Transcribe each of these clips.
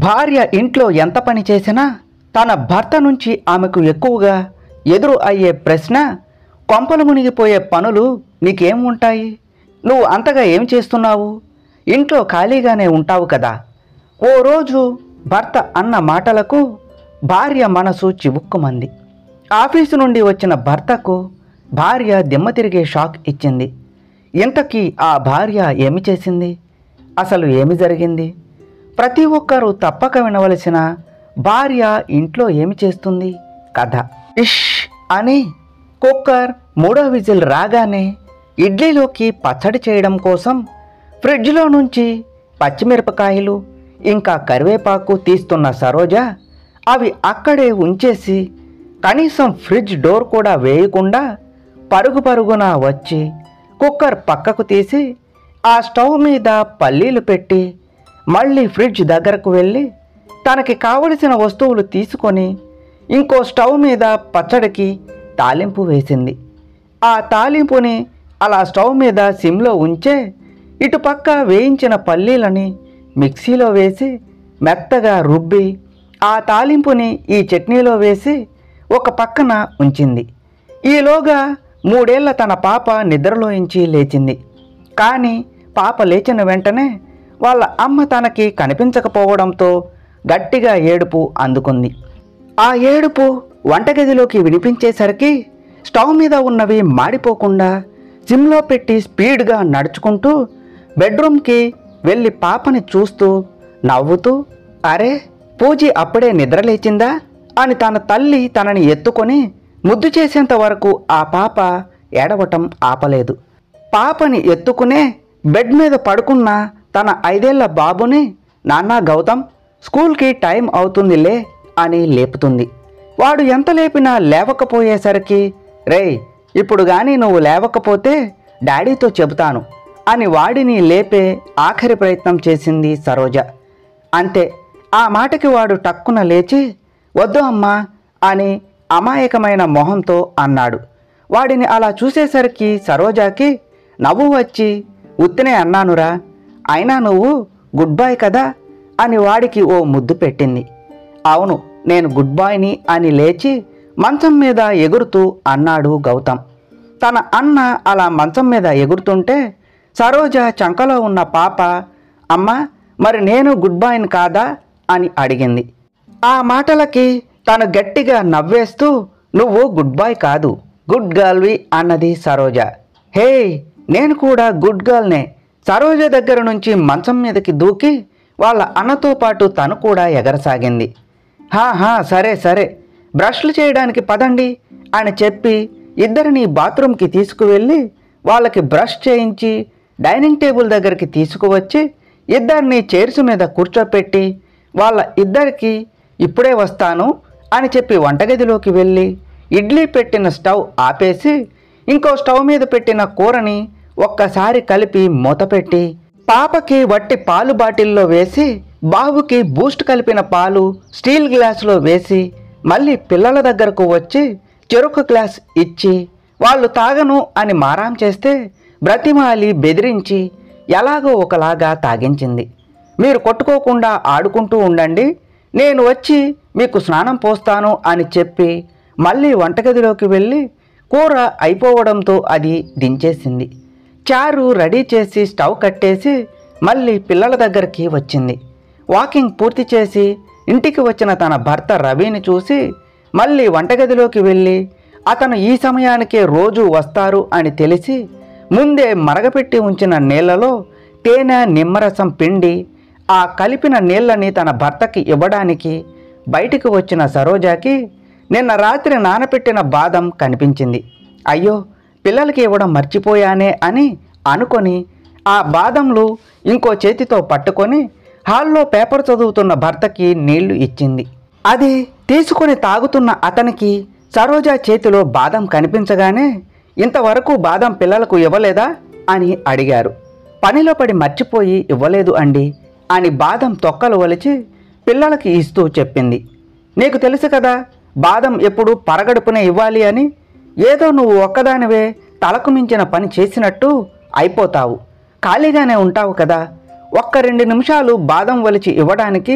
భార్య ఇంట్లో ఎంత పని చేసినా తన భర్త నుంచి ఆమెకు ఎక్కువగా ఎదురు అయ్యే ప్రశ్న కొంపలు మునిగిపోయే పనులు నీకేం ఉంటాయి నువ్వు అంతగా ఏం చేస్తున్నావు ఇంట్లో ఖాళీగానే ఉంటావు కదా ఓ రోజు భర్త అన్న మాటలకు భార్య మనసు చివుక్కుమంది ఆఫీసు నుండి వచ్చిన భర్తకు భార్య దిమ్మ తిరిగే షాక్ ఇచ్చింది ఇంతకీ ఆ భార్య ఏమి చేసింది అసలు ఏమి జరిగింది ప్రతి ఒక్కరూ తప్పక వినవలసిన భార్య ఇంట్లో ఏమి చేస్తుంది కథ ఇష్ అని కుక్కర్ మూడో విజిల్ రాగానే ఇడ్లీలోకి పచ్చడి చేయడం కోసం ఫ్రిడ్జ్లో నుంచి పచ్చిమిరపకాయలు ఇంకా కరివేపాకు తీస్తున్న సరోజ అవి అక్కడే ఉంచేసి కనీసం ఫ్రిడ్జ్ డోర్ కూడా వేయకుండా పరుగు పరుగున వచ్చి కుక్కర్ పక్కకు తీసి ఆ స్టవ్ మీద పల్లీలు పెట్టి మళ్ళీ ఫ్రిడ్జ్ దగ్గరకు వెళ్ళి తనకి కావలసిన వస్తువులు తీసుకొని ఇంకో స్టవ్ మీద పచ్చడికి తాలింపు వేసింది ఆ తాలింపుని అలా స్టవ్ మీద సిమ్లో ఉంచే ఇటుపక్క వేయించిన పల్లీలని మిక్సీలో వేసి మెత్తగా రుబ్బి ఆ తాలింపుని ఈ చట్నీలో వేసి ఒక పక్కన ఉంచింది ఈలోగా మూడేళ్ల తన పాప నిద్రలోంచి లేచింది కానీ పాప లేచిన వెంటనే వాళ్ళ అమ్మ తనకి కనిపించకపోవడంతో గట్టిగా ఏడుపు అందుకుంది ఆ ఏడుపు వంటగదిలోకి వినిపించేసరికి స్టవ్ మీద ఉన్నవి మాడిపోకుండా సిమ్లో పెట్టి స్పీడ్గా నడుచుకుంటూ బెడ్రూమ్కి వెళ్ళి పాపని చూస్తూ నవ్వుతూ అరే పూజి అప్పుడే నిద్రలేచిందా అని తన తల్లి తనని ఎత్తుకొని ముద్దు చేసేంత వరకు ఆ పాప ఏడవటం ఆపలేదు పాపని ఎత్తుకునే బెడ్ మీద పడుకున్న తన ఐదేళ్ల బాబుని నాన్నా గౌతమ్ స్కూల్కి టైం అవుతుందిలే అని లేపుతుంది వాడు ఎంత లేపినా లేవకపోయేసరికి రేయ్ ఇప్పుడు కానీ నువ్వు లేవకపోతే డాడీతో చెబుతాను అని వాడిని లేపే ఆఖరి ప్రయత్నం చేసింది సరోజ అంతే ఆ మాటకి వాడు టక్కున లేచి వద్దు అమ్మా అని అమాయకమైన మొహంతో అన్నాడు వాడిని అలా చూసేసరికి సరోజాకి నవ్వు వచ్చి ఉత్తినే అన్నానురా అయినా నువ్వు గుడ్ బాయ్ కదా అని వాడికి ఓ ముద్దు పెట్టింది అవును నేను గుడ్ బాయ్ని అని లేచి మంచం మీద ఎగురుతూ అన్నాడు గౌతమ్ తన అన్న అలా మంచం మీద ఎగురుతుంటే సరోజ చంకలో ఉన్న పాప అమ్మ మరి నేను గుడ్ బాయ్ని కాదా అని అడిగింది ఆ మాటలకి తను గట్టిగా నవ్వేస్తూ నువ్వు గుడ్ బాయ్ కాదు గుడ్ గర్ల్వి అన్నది సరోజ హే నేను కూడా గుడ్ గర్ల్నే సరోజ దగ్గర నుంచి మంచం మీదకి దూకి వాళ్ళ అన్నతో పాటు తను కూడా ఎగరసాగింది హా హా సరే సరే బ్రష్లు చేయడానికి పదండి అని చెప్పి ఇద్దరిని బాత్రూమ్కి తీసుకువెళ్ళి వాళ్ళకి బ్రష్ చేయించి డైనింగ్ టేబుల్ దగ్గరికి తీసుకువచ్చి ఇద్దరిని చైర్స్ మీద కూర్చోపెట్టి వాళ్ళ ఇద్దరికి ఇప్పుడే వస్తాను అని చెప్పి వంటగదిలోకి వెళ్ళి ఇడ్లీ పెట్టిన స్టవ్ ఆపేసి ఇంకో స్టవ్ మీద పెట్టిన కూరని ఒక్కసారి కలిపి మూతపెట్టి పాపకి వట్టి పాలు బాటిల్లో వేసి బాబుకి బూస్ట్ కలిపిన పాలు స్టీల్ గ్లాసులో వేసి మళ్ళీ పిల్లల దగ్గరకు వచ్చి చెరుకు గ్లాస్ ఇచ్చి వాళ్ళు తాగను అని మారాం చేస్తే బ్రతిమాలి బెదిరించి ఎలాగో ఒకలాగా తాగించింది మీరు కొట్టుకోకుండా ఆడుకుంటూ ఉండండి నేను వచ్చి మీకు స్నానం పోస్తాను అని చెప్పి మళ్ళీ వంటగదిలోకి వెళ్ళి కూర అయిపోవడంతో అది దించేసింది చారు రెడీ చేసి స్టవ్ కట్టేసి మళ్ళీ పిల్లల దగ్గరికి వచ్చింది వాకింగ్ పూర్తి చేసి ఇంటికి వచ్చిన తన భర్త రవిని చూసి మళ్ళీ వంటగదిలోకి వెళ్ళి అతను ఈ సమయానికే రోజు వస్తారు అని తెలిసి ముందే మరగపెట్టి ఉంచిన నీళ్లలో తేనె నిమ్మరసం పిండి ఆ కలిపిన నీళ్ళని తన భర్తకి ఇవ్వడానికి బయటికి వచ్చిన సరోజాకి నిన్న రాత్రి నానపెట్టిన బాదం కనిపించింది అయ్యో పిల్లలకి ఇవ్వడం మర్చిపోయానే అని అనుకొని ఆ బాదంలు ఇంకో చేతితో పట్టుకొని హాల్లో పేపర్ చదువుతున్న భర్తకి నీళ్లు ఇచ్చింది అది తీసుకొని తాగుతున్న అతనికి సరోజ చేతిలో బాదం కనిపించగానే ఇంతవరకు బాదం పిల్లలకు ఇవ్వలేదా అని అడిగారు పనిలో పడి మర్చిపోయి ఇవ్వలేదు అండి అని బాదం తొక్కలు వలిచి పిల్లలకి ఇస్తూ చెప్పింది నీకు తెలుసు కదా బాదం ఎప్పుడు పరగడుపునే ఇవ్వాలి అని ఏదో నువ్వు ఒక్కదానివే తలకు మించిన పని చేసినట్టు అయిపోతావు ఖాళీగానే ఉంటావు కదా ఒక్క రెండు నిమిషాలు బాదం వలిచి ఇవ్వడానికి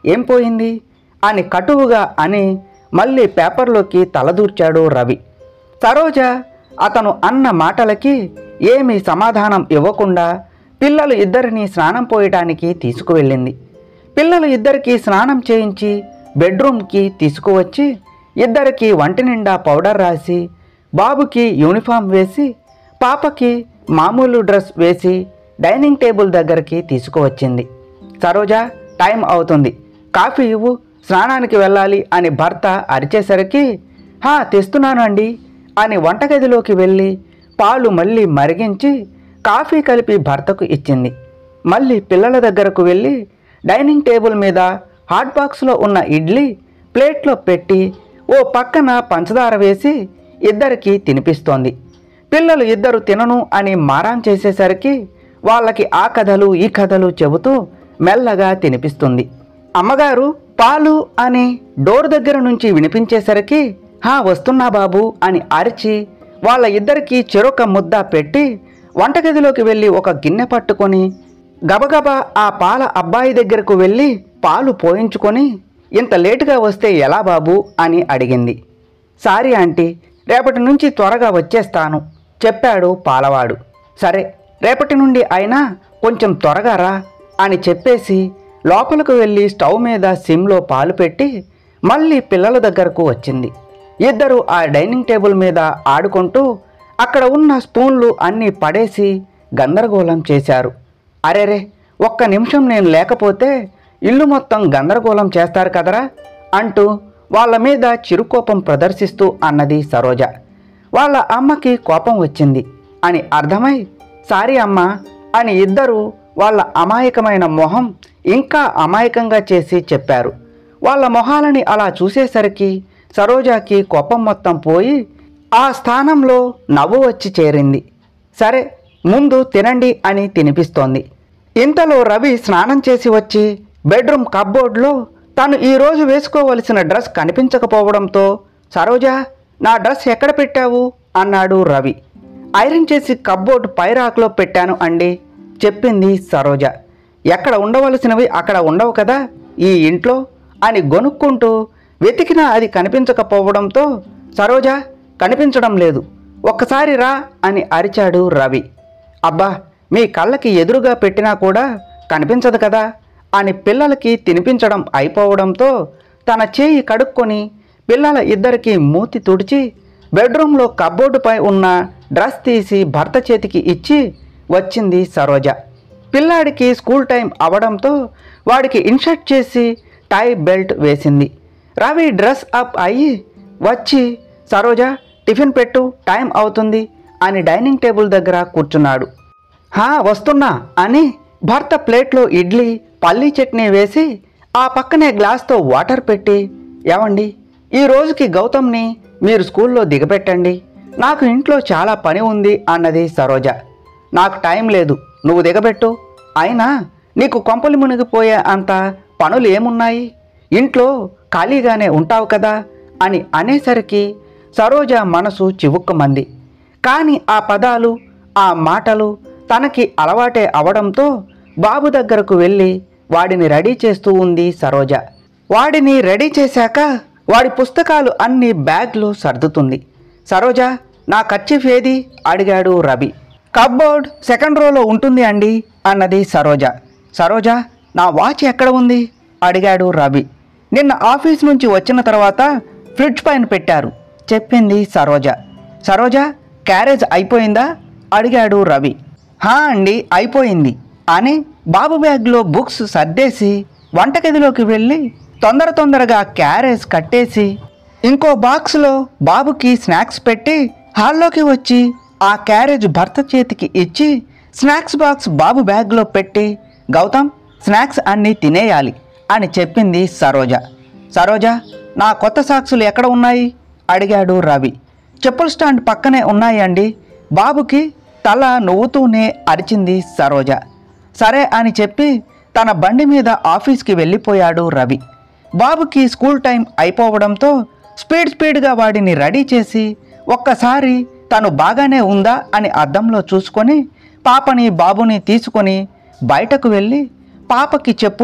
ఏం పోయింది అని కటువుగా అని మళ్ళీ పేపర్లోకి తలదూర్చాడు రవి సరోజ అతను అన్న మాటలకి ఏమీ సమాధానం ఇవ్వకుండా పిల్లలు ఇద్దరిని స్నానం పోయటానికి తీసుకువెళ్ళింది పిల్లలు ఇద్దరికి స్నానం చేయించి బెడ్రూమ్కి తీసుకువచ్చి ఇద్దరికి వంటి నిండా పౌడర్ రాసి బాబుకి యూనిఫామ్ వేసి పాపకి మామూలు డ్రెస్ వేసి డైనింగ్ టేబుల్ దగ్గరికి తీసుకువచ్చింది సరోజ టైం అవుతుంది కాఫీ ఇవ్వు స్నానానికి వెళ్ళాలి అని భర్త అరిచేసరికి హా తెస్తున్నాను అండి అని వంటగదిలోకి వెళ్ళి పాలు మళ్ళీ మరిగించి కాఫీ కలిపి భర్తకు ఇచ్చింది మళ్ళీ పిల్లల దగ్గరకు వెళ్ళి డైనింగ్ టేబుల్ మీద హాట్ బాక్స్లో ఉన్న ఇడ్లీ ప్లేట్లో పెట్టి ఓ పక్కన పంచదార వేసి ఇద్దరికి తినిపిస్తోంది పిల్లలు ఇద్దరు తినను అని మారాం చేసేసరికి వాళ్ళకి ఆ కథలు ఈ కథలు చెబుతూ మెల్లగా తినిపిస్తుంది అమ్మగారు పాలు అని డోర్ దగ్గర నుంచి వినిపించేసరికి హా వస్తున్నా బాబు అని అరిచి వాళ్ళ ఇద్దరికి చెరొక ముద్ద పెట్టి వంటగదిలోకి వెళ్ళి ఒక గిన్నె పట్టుకొని గబగబా ఆ పాల అబ్బాయి దగ్గరకు వెళ్ళి పాలు పోయించుకొని ఇంత లేటుగా వస్తే ఎలా బాబు అని అడిగింది సారీ ఆంటీ రేపటి నుంచి త్వరగా వచ్చేస్తాను చెప్పాడు పాలవాడు సరే రేపటి నుండి అయినా కొంచెం త్వరగా రా అని చెప్పేసి లోపలకు వెళ్ళి స్టవ్ మీద సిమ్లో పాలు పెట్టి మళ్ళీ పిల్లల దగ్గరకు వచ్చింది ఇద్దరు ఆ డైనింగ్ టేబుల్ మీద ఆడుకుంటూ అక్కడ ఉన్న స్పూన్లు అన్నీ పడేసి గందరగోళం చేశారు అరెరే ఒక్క నిమిషం నేను లేకపోతే ఇల్లు మొత్తం గందరగోళం చేస్తారు కదరా అంటూ వాళ్ళ మీద చిరుకోపం ప్రదర్శిస్తూ అన్నది సరోజ వాళ్ళ అమ్మకి కోపం వచ్చింది అని అర్థమై సారీ అమ్మ అని ఇద్దరు వాళ్ళ అమాయకమైన మొహం ఇంకా అమాయకంగా చేసి చెప్పారు వాళ్ళ మొహాలని అలా చూసేసరికి సరోజాకి కోపం మొత్తం పోయి ఆ స్థానంలో నవ్వు వచ్చి చేరింది సరే ముందు తినండి అని తినిపిస్తోంది ఇంతలో రవి స్నానం చేసి వచ్చి బెడ్రూమ్ కబ్బోర్డ్లో తను ఈరోజు వేసుకోవలసిన డ్రెస్ కనిపించకపోవడంతో సరోజ నా డ్రెస్ ఎక్కడ పెట్టావు అన్నాడు రవి ఐరన్ చేసి కబ్బోర్డ్ పైరాకులో పెట్టాను అండి చెప్పింది సరోజ ఎక్కడ ఉండవలసినవి అక్కడ ఉండవు కదా ఈ ఇంట్లో అని గొనుక్కుంటూ వెతికినా అది కనిపించకపోవడంతో సరోజ కనిపించడం లేదు ఒక్కసారి రా అని అరిచాడు రవి అబ్బా మీ కళ్ళకి ఎదురుగా పెట్టినా కూడా కనిపించదు కదా అని పిల్లలకి తినిపించడం అయిపోవడంతో తన చేయి కడుక్కొని పిల్లల ఇద్దరికి మూతి తుడిచి బెడ్రూమ్లో కబ్బోర్డుపై ఉన్న డ్రెస్ తీసి భర్త చేతికి ఇచ్చి వచ్చింది సరోజ పిల్లాడికి స్కూల్ టైం అవడంతో వాడికి ఇన్షర్ట్ చేసి టై బెల్ట్ వేసింది రవి డ్రెస్ అప్ అయ్యి వచ్చి సరోజ టిఫిన్ పెట్టు టైం అవుతుంది అని డైనింగ్ టేబుల్ దగ్గర కూర్చున్నాడు హా వస్తున్నా అని భర్త ప్లేట్లో ఇడ్లీ పల్లీ చట్నీ వేసి ఆ పక్కనే గ్లాస్తో వాటర్ పెట్టి ఏమండి ఈ రోజుకి గౌతమ్ని మీరు స్కూల్లో దిగబెట్టండి నాకు ఇంట్లో చాలా పని ఉంది అన్నది సరోజ నాకు టైం లేదు నువ్వు దిగబెట్టు అయినా నీకు కొంపలు మునిగిపోయే అంత పనులు ఏమున్నాయి ఇంట్లో ఖాళీగానే ఉంటావు కదా అని అనేసరికి సరోజ మనసు చివుక్కుమంది కానీ ఆ పదాలు ఆ మాటలు తనకి అలవాటే అవడంతో బాబు దగ్గరకు వెళ్ళి వాడిని రెడీ చేస్తూ ఉంది సరోజ వాడిని రెడీ చేశాక వాడి పుస్తకాలు అన్ని బ్యాగ్లో సర్దుతుంది సరోజ నా కర్చీఫ్ ఏది అడిగాడు రవి కబ్బోర్డ్ సెకండ్ రోలో ఉంటుంది అండి అన్నది సరోజ సరోజ నా వాచ్ ఎక్కడ ఉంది అడిగాడు రవి నిన్న ఆఫీస్ నుంచి వచ్చిన తర్వాత ఫ్రిడ్జ్ పైన పెట్టారు చెప్పింది సరోజ సరోజ క్యారేజ్ అయిపోయిందా అడిగాడు రవి హా అండి అయిపోయింది అని బాబు బ్యాగ్లో బుక్స్ సర్దేసి వంటగదిలోకి వెళ్ళి తొందర తొందరగా క్యారేజ్ కట్టేసి ఇంకో బాక్స్లో బాబుకి స్నాక్స్ పెట్టి హాల్లోకి వచ్చి ఆ క్యారేజ్ భర్త చేతికి ఇచ్చి స్నాక్స్ బాక్స్ బాబు బ్యాగ్లో పెట్టి గౌతమ్ స్నాక్స్ అన్నీ తినేయాలి అని చెప్పింది సరోజ సరోజ నా కొత్త సాక్సులు ఎక్కడ ఉన్నాయి అడిగాడు రవి చెప్పుల స్టాండ్ పక్కనే ఉన్నాయండి బాబుకి తల నవ్వుతూనే అరిచింది సరోజ సరే అని చెప్పి తన బండి మీద ఆఫీస్కి వెళ్ళిపోయాడు రవి బాబుకి స్కూల్ టైం అయిపోవడంతో స్పీడ్ స్పీడ్గా వాడిని రెడీ చేసి ఒక్కసారి తను బాగానే ఉందా అని అద్దంలో చూసుకొని పాపని బాబుని తీసుకొని బయటకు వెళ్ళి పాపకి చెప్పులు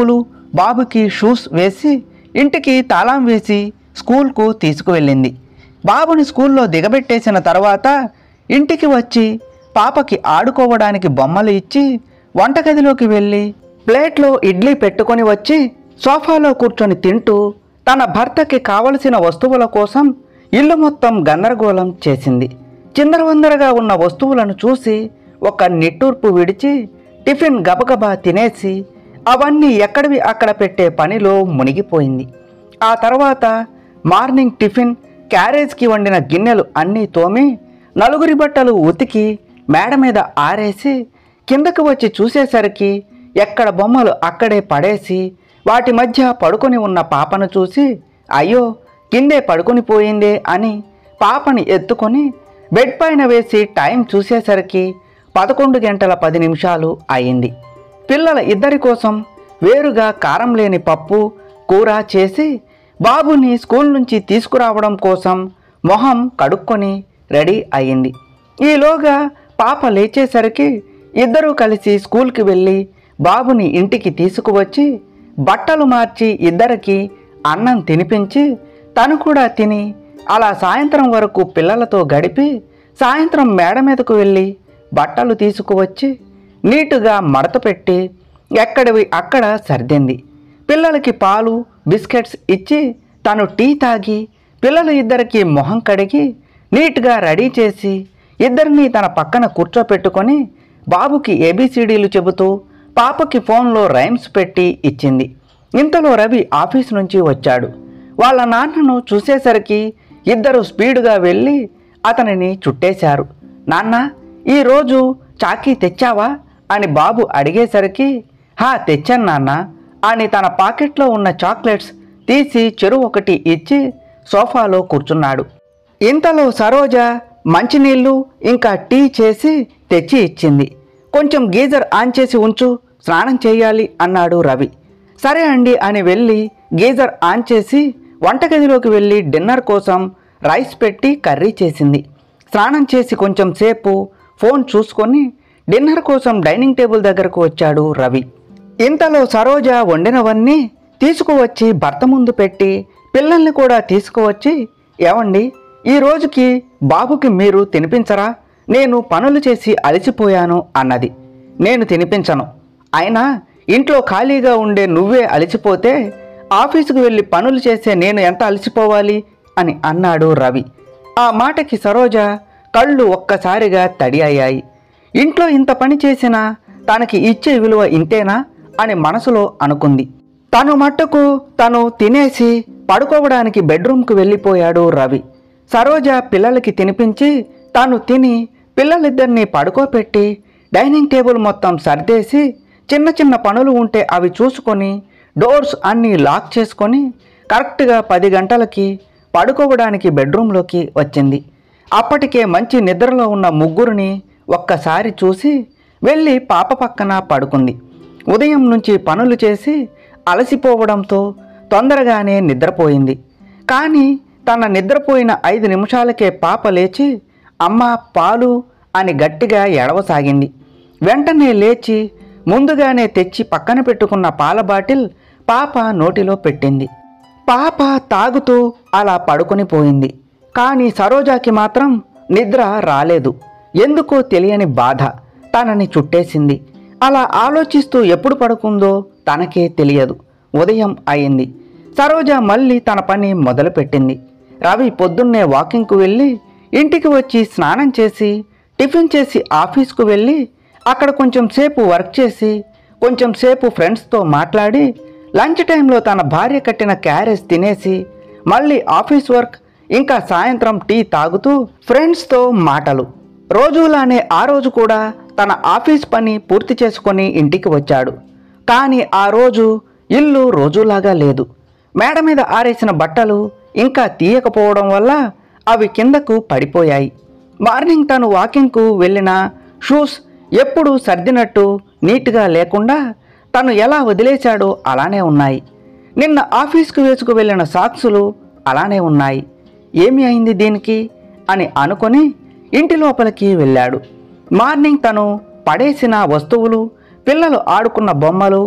బాబుకి షూస్ వేసి ఇంటికి తాళం వేసి స్కూల్కు తీసుకువెళ్ళింది బాబుని స్కూల్లో దిగబెట్టేసిన తర్వాత ఇంటికి వచ్చి పాపకి ఆడుకోవడానికి బొమ్మలు ఇచ్చి వంటగదిలోకి వెళ్ళి ప్లేట్లో ఇడ్లీ పెట్టుకొని వచ్చి సోఫాలో కూర్చొని తింటూ తన భర్తకి కావలసిన వస్తువుల కోసం ఇల్లు మొత్తం గందరగోళం చేసింది చిందరవందరగా ఉన్న వస్తువులను చూసి ఒక నిట్టూర్పు విడిచి టిఫిన్ గబగబా తినేసి అవన్నీ ఎక్కడివి అక్కడ పెట్టే పనిలో మునిగిపోయింది ఆ తర్వాత మార్నింగ్ టిఫిన్ క్యారేజ్కి వండిన గిన్నెలు అన్నీ తోమి నలుగురి బట్టలు ఉతికి మేడ మీద ఆరేసి కిందకు వచ్చి చూసేసరికి ఎక్కడ బొమ్మలు అక్కడే పడేసి వాటి మధ్య పడుకొని ఉన్న పాపను చూసి అయ్యో కిందే పడుకొని పోయిందే అని పాపని ఎత్తుకొని బెడ్ పైన వేసి టైం చూసేసరికి పదకొండు గంటల పది నిమిషాలు అయింది పిల్లల ఇద్దరి కోసం వేరుగా కారం లేని పప్పు కూర చేసి బాబుని స్కూల్ నుంచి తీసుకురావడం కోసం మొహం కడుక్కొని రెడీ అయ్యింది ఈలోగా పాప లేచేసరికి ఇద్దరూ కలిసి స్కూల్కి వెళ్ళి బాబుని ఇంటికి తీసుకువచ్చి బట్టలు మార్చి ఇద్దరికి అన్నం తినిపించి తను కూడా తిని అలా సాయంత్రం వరకు పిల్లలతో గడిపి సాయంత్రం మేడ మీదకు వెళ్ళి బట్టలు తీసుకువచ్చి నీటుగా మడత పెట్టి ఎక్కడివి అక్కడ సర్దింది పిల్లలకి పాలు బిస్కెట్స్ ఇచ్చి తను టీ తాగి పిల్లలు ఇద్దరికి మొహం కడిగి నీట్గా రెడీ చేసి ఇద్దరిని తన పక్కన కూర్చోపెట్టుకొని బాబుకి ఏబిసిడీలు చెబుతూ పాపకి ఫోన్లో రైమ్స్ పెట్టి ఇచ్చింది ఇంతలో రవి ఆఫీస్ నుంచి వచ్చాడు వాళ్ళ నాన్నను చూసేసరికి ఇద్దరు స్పీడుగా వెళ్ళి అతనిని చుట్టేశారు నాన్న ఈరోజు చాకీ తెచ్చావా అని బాబు అడిగేసరికి హా తెచ్చాను నాన్న అని తన పాకెట్లో ఉన్న చాక్లెట్స్ తీసి చెరువు ఒకటి ఇచ్చి సోఫాలో కూర్చున్నాడు ఇంతలో సరోజ మంచినీళ్ళు ఇంకా టీ చేసి తెచ్చి ఇచ్చింది కొంచెం గీజర్ ఆన్ చేసి ఉంచు స్నానం చేయాలి అన్నాడు రవి సరే అండి అని వెళ్ళి గీజర్ ఆన్ చేసి వంటగదిలోకి వెళ్ళి డిన్నర్ కోసం రైస్ పెట్టి కర్రీ చేసింది స్నానం చేసి కొంచెం సేపు ఫోన్ చూసుకొని డిన్నర్ కోసం డైనింగ్ టేబుల్ దగ్గరకు వచ్చాడు రవి ఇంతలో సరోజ వండినవన్నీ తీసుకువచ్చి భర్త ముందు పెట్టి పిల్లల్ని కూడా తీసుకువచ్చి ఏమండి ఈ రోజుకి బాబుకి మీరు తినిపించరా నేను పనులు చేసి అలసిపోయాను అన్నది నేను తినిపించను అయినా ఇంట్లో ఖాళీగా ఉండే నువ్వే అలసిపోతే ఆఫీసుకు వెళ్ళి పనులు చేసే నేను ఎంత అలసిపోవాలి అని అన్నాడు రవి ఆ మాటకి సరోజ కళ్ళు ఒక్కసారిగా తడి అయ్యాయి ఇంట్లో ఇంత పని చేసినా తనకి ఇచ్చే విలువ ఇంతేనా అని మనసులో అనుకుంది తను మట్టుకు తను తినేసి పడుకోవడానికి బెడ్రూమ్కి వెళ్ళిపోయాడు రవి సరోజ పిల్లలకి తినిపించి తాను తిని పిల్లలిద్దరినీ పడుకోపెట్టి డైనింగ్ టేబుల్ మొత్తం సర్దేసి చిన్న చిన్న పనులు ఉంటే అవి చూసుకొని డోర్స్ అన్నీ లాక్ చేసుకొని కరెక్ట్గా పది గంటలకి పడుకోవడానికి బెడ్రూమ్లోకి వచ్చింది అప్పటికే మంచి నిద్రలో ఉన్న ముగ్గురిని ఒక్కసారి చూసి వెళ్ళి పాప పక్కన పడుకుంది ఉదయం నుంచి పనులు చేసి అలసిపోవడంతో తొందరగానే నిద్రపోయింది కానీ తన నిద్రపోయిన ఐదు నిమిషాలకే పాప లేచి అమ్మ పాలు అని గట్టిగా ఎడవసాగింది వెంటనే లేచి ముందుగానే తెచ్చి పక్కన పెట్టుకున్న పాల బాటిల్ పాప నోటిలో పెట్టింది పాప తాగుతూ అలా పడుకొని పోయింది కానీ సరోజాకి మాత్రం నిద్ర రాలేదు ఎందుకో తెలియని బాధ తనని చుట్టేసింది అలా ఆలోచిస్తూ ఎప్పుడు పడుకుందో తనకే తెలియదు ఉదయం అయింది సరోజ మళ్ళీ తన పని మొదలుపెట్టింది రవి పొద్దున్నే వాకింగ్కు వెళ్ళి ఇంటికి వచ్చి స్నానం చేసి టిఫిన్ చేసి ఆఫీస్కు వెళ్ళి అక్కడ కొంచెం సేపు వర్క్ చేసి కొంచెం సేపు ఫ్రెండ్స్తో మాట్లాడి లంచ్ టైంలో తన భార్య కట్టిన క్యారేజ్ తినేసి మళ్ళీ ఆఫీస్ వర్క్ ఇంకా సాయంత్రం టీ తాగుతూ ఫ్రెండ్స్తో మాటలు రోజులానే ఆ రోజు కూడా తన ఆఫీస్ పని పూర్తి చేసుకొని ఇంటికి వచ్చాడు కానీ ఆ రోజు ఇల్లు రోజులాగా లేదు మేడ మీద ఆరేసిన బట్టలు ఇంకా తీయకపోవడం వల్ల అవి కిందకు పడిపోయాయి మార్నింగ్ తను వాకింగ్కు వెళ్ళిన షూస్ ఎప్పుడు సర్దినట్టు నీట్గా లేకుండా తను ఎలా వదిలేశాడో అలానే ఉన్నాయి నిన్న ఆఫీస్కు వేసుకు వెళ్ళిన సాక్సులు అలానే ఉన్నాయి ఏమి అయింది దీనికి అని అనుకొని ఇంటి లోపలికి వెళ్ళాడు మార్నింగ్ తను పడేసిన వస్తువులు పిల్లలు ఆడుకున్న బొమ్మలు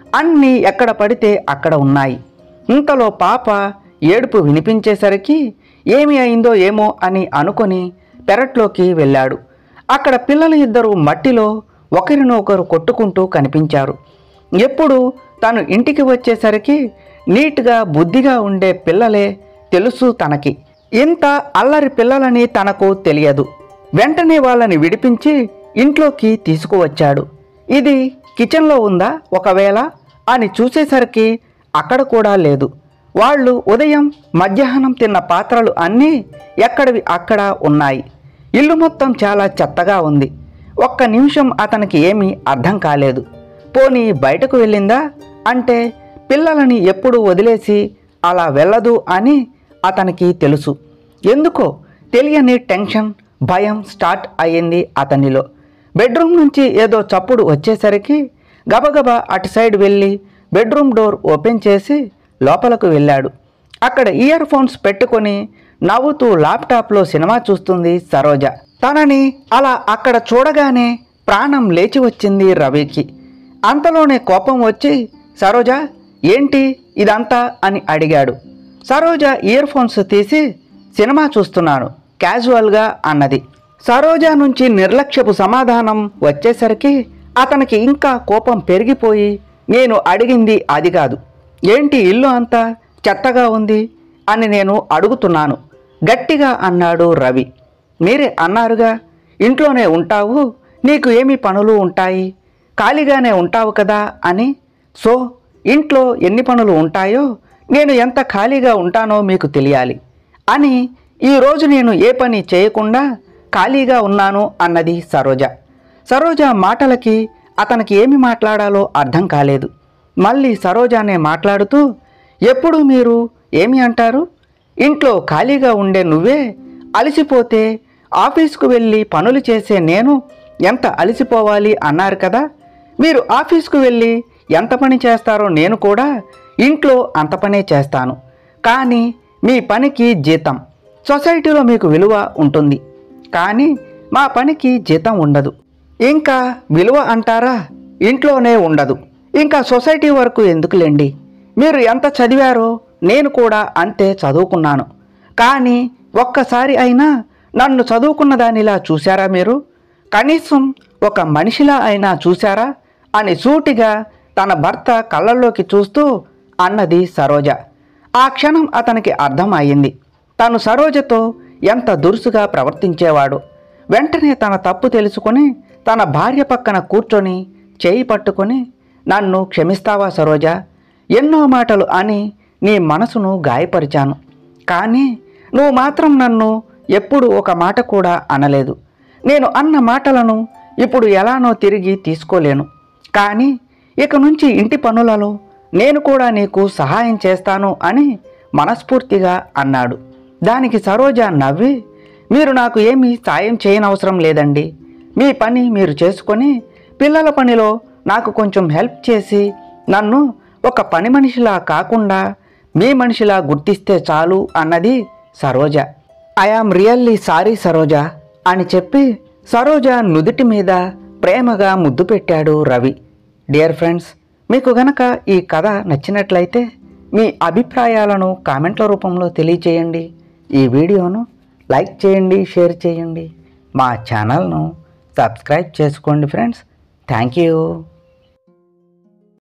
అన్నీ ఎక్కడ పడితే అక్కడ ఉన్నాయి ఇంతలో పాప ఏడుపు వినిపించేసరికి ఏమి అయిందో ఏమో అని అనుకొని పెరట్లోకి వెళ్ళాడు అక్కడ పిల్లలు ఇద్దరు మట్టిలో ఒకరినొకరు కొట్టుకుంటూ కనిపించారు ఎప్పుడు తను ఇంటికి వచ్చేసరికి నీట్గా బుద్ధిగా ఉండే పిల్లలే తెలుసు తనకి ఇంత అల్లరి పిల్లలని తనకు తెలియదు వెంటనే వాళ్ళని విడిపించి ఇంట్లోకి తీసుకువచ్చాడు ఇది కిచెన్లో ఉందా ఒకవేళ అని చూసేసరికి అక్కడ కూడా లేదు వాళ్ళు ఉదయం మధ్యాహ్నం తిన్న పాత్రలు అన్నీ ఎక్కడివి అక్కడ ఉన్నాయి ఇల్లు మొత్తం చాలా చెత్తగా ఉంది ఒక్క నిమిషం అతనికి ఏమీ అర్థం కాలేదు పోనీ బయటకు వెళ్ళిందా అంటే పిల్లలని ఎప్పుడు వదిలేసి అలా వెళ్ళదు అని అతనికి తెలుసు ఎందుకో తెలియని టెన్షన్ భయం స్టార్ట్ అయ్యింది అతనిలో బెడ్రూమ్ నుంచి ఏదో చప్పుడు వచ్చేసరికి గబగబా అటు సైడ్ వెళ్ళి బెడ్రూమ్ డోర్ ఓపెన్ చేసి లోపలకు వెళ్ళాడు అక్కడ ఇయర్ ఫోన్స్ పెట్టుకొని నవ్వుతూ ల్యాప్టాప్లో సినిమా చూస్తుంది సరోజ తనని అలా అక్కడ చూడగానే ప్రాణం లేచి వచ్చింది రవికి అంతలోనే కోపం వచ్చి సరోజ ఏంటి ఇదంతా అని అడిగాడు సరోజ ఇయర్ ఫోన్స్ తీసి సినిమా చూస్తున్నాను క్యాజువల్గా అన్నది సరోజ నుంచి నిర్లక్ష్యపు సమాధానం వచ్చేసరికి అతనికి ఇంకా కోపం పెరిగిపోయి నేను అడిగింది అది కాదు ఏంటి ఇల్లు అంతా చెత్తగా ఉంది అని నేను అడుగుతున్నాను గట్టిగా అన్నాడు రవి మీరే అన్నారుగా ఇంట్లోనే ఉంటావు నీకు ఏమి పనులు ఉంటాయి ఖాళీగానే ఉంటావు కదా అని సో ఇంట్లో ఎన్ని పనులు ఉంటాయో నేను ఎంత ఖాళీగా ఉంటానో మీకు తెలియాలి అని ఈరోజు నేను ఏ పని చేయకుండా ఖాళీగా ఉన్నాను అన్నది సరోజ సరోజ మాటలకి అతనికి ఏమి మాట్లాడాలో అర్థం కాలేదు మళ్ళీ సరోజానే మాట్లాడుతూ ఎప్పుడు మీరు ఏమి అంటారు ఇంట్లో ఖాళీగా ఉండే నువ్వే అలసిపోతే ఆఫీస్కు వెళ్ళి పనులు చేసే నేను ఎంత అలసిపోవాలి అన్నారు కదా మీరు ఆఫీస్కు వెళ్ళి ఎంత పని చేస్తారో నేను కూడా ఇంట్లో అంత పనే చేస్తాను కానీ మీ పనికి జీతం సొసైటీలో మీకు విలువ ఉంటుంది కానీ మా పనికి జీతం ఉండదు ఇంకా విలువ అంటారా ఇంట్లోనే ఉండదు ఇంకా సొసైటీ వరకు ఎందుకులేండి మీరు ఎంత చదివారో నేను కూడా అంతే చదువుకున్నాను కానీ ఒక్కసారి అయినా నన్ను చదువుకున్న దానిలా చూశారా మీరు కనీసం ఒక మనిషిలా అయినా చూశారా అని సూటిగా తన భర్త కళ్ళల్లోకి చూస్తూ అన్నది సరోజ ఆ క్షణం అతనికి అర్థం అయింది తను సరోజతో ఎంత దురుసుగా ప్రవర్తించేవాడు వెంటనే తన తప్పు తెలుసుకొని తన భార్య పక్కన కూర్చొని చేయి పట్టుకొని నన్ను క్షమిస్తావా సరోజ ఎన్నో మాటలు అని నీ మనసును గాయపరిచాను కానీ నువ్వు మాత్రం నన్ను ఎప్పుడు ఒక మాట కూడా అనలేదు నేను అన్న మాటలను ఇప్పుడు ఎలానో తిరిగి తీసుకోలేను కానీ ఇక నుంచి ఇంటి పనులలో నేను కూడా నీకు సహాయం చేస్తాను అని మనస్ఫూర్తిగా అన్నాడు దానికి సరోజ నవ్వి మీరు నాకు ఏమీ సాయం చేయనవసరం లేదండి మీ పని మీరు చేసుకొని పిల్లల పనిలో నాకు కొంచెం హెల్ప్ చేసి నన్ను ఒక పని మనిషిలా కాకుండా మీ మనిషిలా గుర్తిస్తే చాలు అన్నది Saroja I am really sorry Saroja అని చెప్పి సరోజ నుదుటి మీద ప్రేమగా ముద్దు పెట్టాడు రవి డియర్ ఫ్రెండ్స్ మీకు గనక ఈ కథ నచ్చినట్లయితే మీ అభిప్రాయాలను కామెంట్ల రూపంలో తెలియచేయండి ఈ వీడియోను లైక్ చేయండి షేర్ చేయండి మా ఛానల్ను సబ్స్క్రైబ్ చేసుకోండి ఫ్రెండ్స్ థ్యాంక్ యూ